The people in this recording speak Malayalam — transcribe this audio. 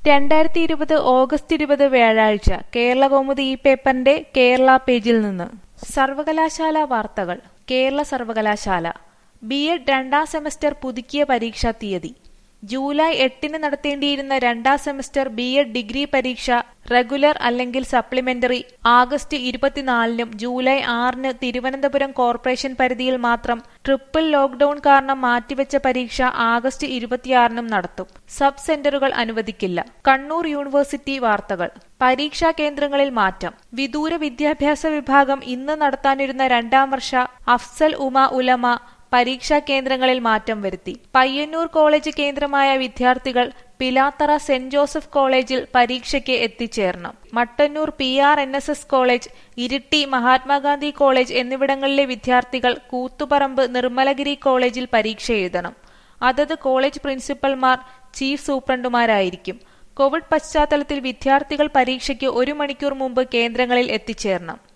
രണ്ടായിരത്തി ഇരുപത് ഓഗസ്റ്റ് ഇരുപത് വ്യാഴാഴ്ച കേരളകൗമുദി ഈ പേപ്പറിന്റെ കേരള പേജിൽ നിന്ന് സർവകലാശാല വാർത്തകൾ കേരള സർവകലാശാല ബി എഡ് രണ്ടാം സെമസ്റ്റർ പുതുക്കിയ പരീക്ഷാ തീയതി ജൂലൈ എട്ടിന് നടത്തേണ്ടിയിരുന്ന രണ്ടാം സെമസ്റ്റർ ബി എഡ് ഡിഗ്രി പരീക്ഷ റെഗുലർ അല്ലെങ്കിൽ സപ്ലിമെന്ററി ആഗസ്റ്റ് ഇരുപത്തിനാലിനും ജൂലൈ ആറിന് തിരുവനന്തപുരം കോർപ്പറേഷൻ പരിധിയിൽ മാത്രം ട്രിപ്പിൾ ലോക്ഡൌൺ കാരണം മാറ്റിവെച്ച പരീക്ഷ ആഗസ്റ്റ് ഇരുപത്തിയാറിനും നടത്തും സബ് സെന്ററുകൾ അനുവദിക്കില്ല കണ്ണൂർ യൂണിവേഴ്സിറ്റി വാർത്തകൾ പരീക്ഷാ കേന്ദ്രങ്ങളിൽ മാറ്റം വിദൂര വിദ്യാഭ്യാസ വിഭാഗം ഇന്ന് നടത്താനിരുന്ന രണ്ടാം വർഷ അഫ്സൽ ഉമ ഉലമ പരീക്ഷാ കേന്ദ്രങ്ങളിൽ മാറ്റം വരുത്തി പയ്യന്നൂർ കോളേജ് കേന്ദ്രമായ വിദ്യാർത്ഥികൾ പിലാത്തറ സെന്റ് ജോസഫ് കോളേജിൽ പരീക്ഷയ്ക്ക് എത്തിച്ചേരണം Mattannur P R N S S college Iritty Mahatma Gandhi college എന്നിവിടങ്ങളിലെ വിദ്യാർത്ഥികൾ കൂത്തുപറമ്പ് നിർമ്മലഗിരി കോളേജിൽ പരീക്ഷ എഴുതണം അതത് കോളേജ് പ്രിൻസിപ്പൽമാർ ചീഫ് സൂപ്രണ്ടുമാരായിരിക്കും കോവിഡ് പശ്ചാത്തലത്തിൽ വിദ്യാർത്ഥികൾ പരീക്ഷയ്ക്ക് ഒരു മണിക്കൂർ മുമ്പ് കേന്ദ്രങ്ങളിൽ എത്തിച്ചേരണം